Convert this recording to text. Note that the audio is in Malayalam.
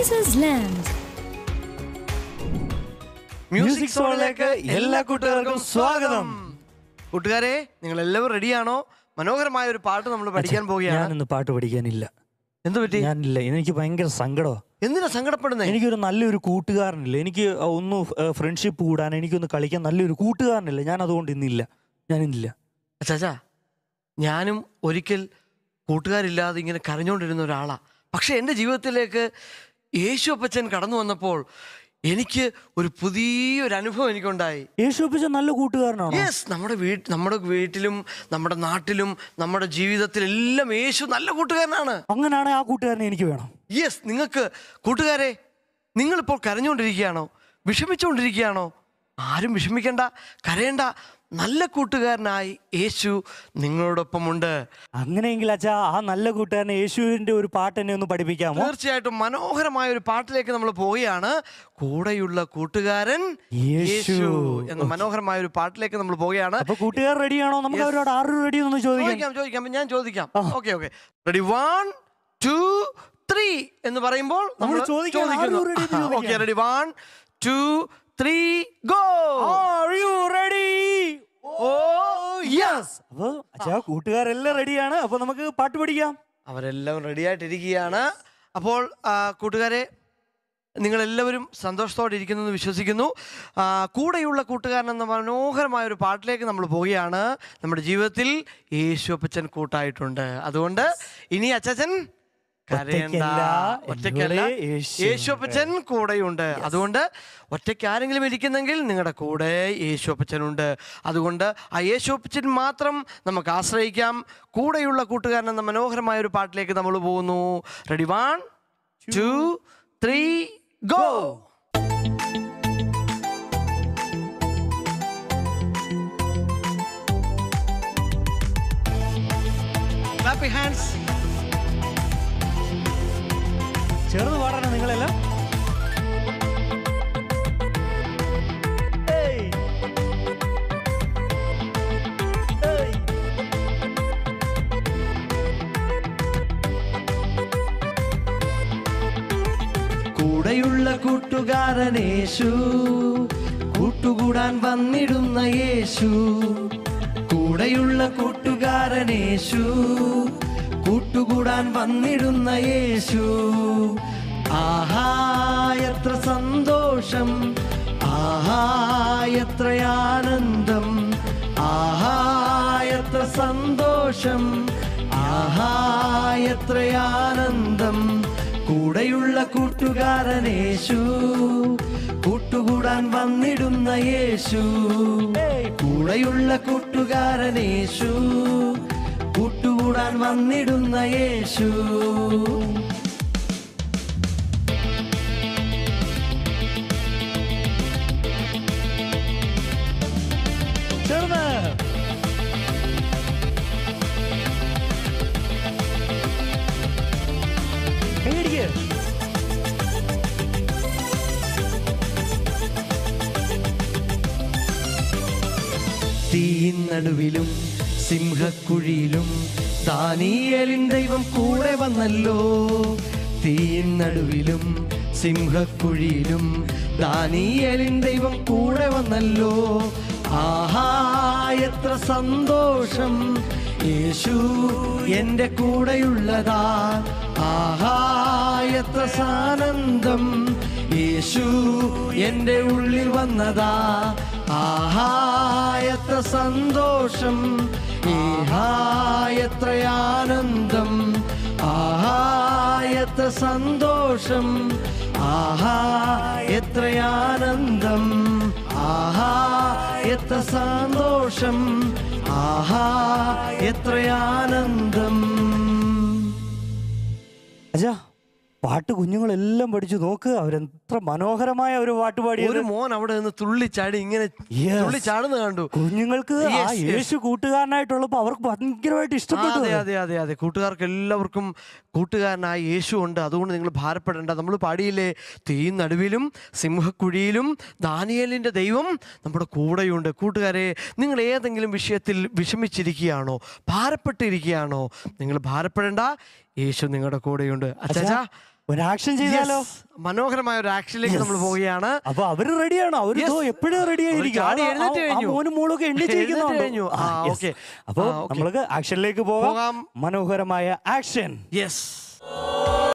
Jesus Land. മ്യൂസിക് സോണിലേക്ക് എല്ലാ കൂട്ടുകാർക്കും സ്വാഗതം കൂട്ടുകാരെ നിങ്ങൾ എല്ലാവരും റെഡിയാണോ മനോഹരമായ ഒരു പാട്ട് നമ്മൾ പഠിക്കാൻ പോവുകയാണ് ഞാനിന്ന് പാട്ട് പഠിക്കാനില്ല എന്ത് പറ്റി ഞാനില്ല എനിക്ക് ഭയങ്കര സങ്കടമാണ് എന്തിനാ സങ്കടപ്പെടുന്നേ എനിക്കൊരു നല്ലൊരു കൂട്ടുകാരനില്ല എനിക്ക് ഒന്ന് ഫ്രണ്ട്ഷിപ്പ് കൂടാൻ എനിക്കൊന്ന് കളിക്കാൻ നല്ലൊരു കൂട്ടുകാരനില്ല ഞാൻ അതുകൊണ്ട് ഇന്നില്ല ഞാൻ ഇന്നില്ല അച്ചാച്ചാ ഞാനും ഒരിക്കൽ കൂട്ടുകാരില്ലാതെ ഇങ്ങനെ കരഞ്ഞുകൊണ്ടിരുന്ന ഒരാളാ പക്ഷെ എൻ്റെ ജീവിതത്തിലേക്ക് യേശു അപ്പച്ചൻ കടന്നു വന്നപ്പോൾ എനിക്ക് ഒരു പുതിയൊരു അനുഭവം എനിക്കുണ്ടായി യേശു അപ്പച്ചൻ നല്ല കൂട്ടുകാരനാണോ യെസ് നമ്മുടെ വീട്ട് നമ്മുടെ വീട്ടിലും നമ്മുടെ നാട്ടിലും നമ്മുടെ ജീവിതത്തിലെല്ലാം യേശു നല്ല കൂട്ടുകാരനാണ് അങ്ങനെയാണെ ആ കൂട്ടുകാരനെ എനിക്ക് വേണം യെസ് നിങ്ങൾക്ക് കൂട്ടുകാരെ നിങ്ങളിപ്പോൾ കരഞ്ഞുകൊണ്ടിരിക്കുകയാണോ വിഷമിച്ചുകൊണ്ടിരിക്കുകയാണോ ആരും വിഷമിക്കണ്ട കരയണ്ട നല്ല കൂട്ടുകാരനായി യേശു നിങ്ങളോടൊപ്പമുണ്ട് അങ്ങനെയെങ്കിൽ അച്ഛാ ആ നല്ല കൂട്ടുകാരനെ യേശുവിന്റെ ഒരു പാട്ട് എന്നെ ഒന്ന് പഠിപ്പിക്കാമോ തീർച്ചയായിട്ടും മനോഹരമായ ഒരു പാട്ടിലേക്ക് നമ്മൾ പോവുകയാണ് കൂടെയുള്ള കൂട്ടുകാരൻ യേശു. യേശു എന്ന മനോഹരമായ ഒരു പാട്ടിലേക്ക് നമ്മൾ പോവുകയാണ് അപ്പൊ കൂട്ടുകാർ റെഡിയാണോ നമുക്ക് Yes. അവരോട് ആരും റെഡി ഒന്ന് ചോദിക്കാം ചോദിക്കാം ചോദിക്കാം അപ്പൊ ഞാൻ ചോദിക്കാം okay okay ready one two three എന്ന് പറയുമ്പോൾ നമ്മൾ ചോദിക്കാം, ആരും ready എന്ന് ചോദിക്കാം. Okay ready one two three go Are you ready? Oh yes അപ്പൊ അച്ഛാ കൂട്ടുകാരെല്ലാം റെഡിയാണ് അപ്പൊ നമുക്ക് പാട്ട് പഠിക്കാം അവരെല്ലാം റെഡി ആയിട്ടിരിക്കുകയാണ് അപ്പോൾ ആ, കൂട്ടുകാരെ നിങ്ങളെല്ലാവരും സന്തോഷത്തോടെ ഇരിക്കുന്നു വിശ്വസിക്കുന്നു ആ, കൂടെയുള്ള കൂട്ടുകാരൻ എന്ന മനോഹരമായ ഒരു പാട്ടിലേക്ക് നമ്മൾ പോവുകയാണ് നമ്മുടെ ജീവിതത്തിൽ യേശു അപ്പച്ചൻ കൂട്ടായിട്ടുണ്ട് അതുകൊണ്ട് ഇനി അച്ചച്ചൻ കരയണ്ട ഒറ്റയ്ക്കല്ല, ഒറ്റയ്ക്കല്ല എന്നോട് യേശു യേശു അപ്പച്ചൻ കൂടെയുണ്ട് അതുകൊണ്ട് ഒറ്റയ്ക്ക് ആരെങ്കിലും ഇരിക്കുന്നെങ്കിൽ നിങ്ങളുടെ കൂടെ യേശു അപ്പച്ചനുണ്ട് അതുകൊണ്ട് ആ യേശു അപ്പച്ചൻ മാത്രം നമുക്ക് ആശ്രയിക്കാം കൂടെയുള്ള കൂട്ടുകാരൻ എന്ന മനോഹരമായ ഒരു പാട്ടിലേക്ക് നമ്മൾ പോകുന്നു ready one two three go hands ചേർന്ന് പാടണം നിങ്ങളെല്ലാം ഏയ്. ഏയ്. കൂടെയുള്ള കൂട്ടുകാരൻ യേശു കൂട്ടുകൂടാൻ വന്നിടുന്ന യേശു കൂടെയുള്ള കൂട്ടുകാരൻ യേശു കൂട്ടുകൂടാൻ വന്നിടുന്ന യേശു ആഹാ എത്ര സന്തോഷം ആഹാ എത്ര ആനന്ദം ആഹാ എത്ര സന്തോഷം ആഹാ എത്ര ആനന്ദം കൂടെയുള്ള കൂട്ടുകാരൻ യേശു കൂട്ടുകൂടാൻ വന്നിടുന്ന യേശു കൂടെയുള്ള കൂട്ടുകാരൻ യേശു കൂട്ടുകൂടാൻ വന്നിടുന്ന യേശു ചേർന്ന് കൈയടിക്ക്. തീനടുവിലും സിംഹക്കുഴിയിലും ദാനിയേലിൻ ദൈവം കൂടെ വന്നല്ലോ തീനടുവിലും സിംഹക്കുഴിയിലും ദാനിയേലിൻ ദൈവം കൂടെ വന്നല്ലോ ആഹാ എത്ര സന്തോഷം യേശു എൻ്റെ കൂടെയുള്ളതാ ആഹാ എത്ര സാനന്ദം യേശു എൻ്റെ ഉള്ളിൽ വന്നതാ ആഹാ എത്ര സന്തോഷം ഏഹാ എത്ര ആനന്ദം ആഹാ എത്ര സന്തോഷം ആഹാ എത്ര ആനന്ദം ആഹാ എത്ര സന്തോഷം ആഹാ എത്ര ആനന്ദം അച്ഛാ പാട്ട് കുഞ്ഞുങ്ങളെല്ലാം പഠിച്ചു നോക്ക് അവരെത്ര മനോഹരമായ ഒരു പാട്ട് പാടിയത് ഒരു മോൻ അവിടെ നിന്ന് തുള്ളിച്ചാടി ഇങ്ങനെ Yes. തുള്ളിച്ചാടുന്ന കണ്ടു കുഞ്ഞുങ്ങൾക്ക് ആ Yes, yes. യേശു കൂട്ടുകാരനായിട്ടുള്ളപ്പോ അവർക്ക് ഭയങ്കരമായിട്ട് ഇഷ്ടപ്പെട്ടു അതെ അതെ അതെ അതെ കൂട്ടുകാർക്ക് എല്ലാവർക്കും കൂട്ടുകാരനായ യേശു ഉണ്ട് അതുകൊണ്ട് നിങ്ങൾ ഭാരപ്പെടേണ്ട നമ്മൾ പാടിയില്ലേ തീ നടുവിലും സിംഹക്കുഴിയിലും ദാനിയേലിൻ്റെ ദൈവം നമ്മുടെ കൂടെയുണ്ട് കൂട്ടുകാരെ നിങ്ങൾ ഏതെങ്കിലും വിഷയത്തിൽ വിഷമിച്ചിരിക്കുകയാണോ ഭാരപ്പെട്ടിരിക്കുകയാണോ നിങ്ങൾ ഭാരപ്പെടേണ്ട യേശു നിങ്ങളുടെ കൂടെയുണ്ട് അച്ചാ ഒരു ആക്ഷൻ ചെയ്താലോ Yes. മനോഹരമായ ഒരു ആക്ഷനിലേക്ക് നമ്മൾ പോവുകയാണ് അപ്പൊ അവര് റെഡിയാണോ അവര് Yes. എപ്പോഴും റെഡി ആയിരിക്കും ചാടി ആ- എഴുന്നേറ്റ് ആ- ആ കഴിഞ്ഞു. മോനും മോളൊക്കെ എഴുന്നേറ്റ് എണ്ണിച്ചിരിക്കുന്നുണ്ടോ കഴിഞ്ഞു. ആ, okay. അപ്പൊ ആ, okay. നമ്മൾക്ക് ആക്ഷനിലേക്ക് പോകാം പോകാം. മനോഹരമായ ആക്ഷൻ യെസ്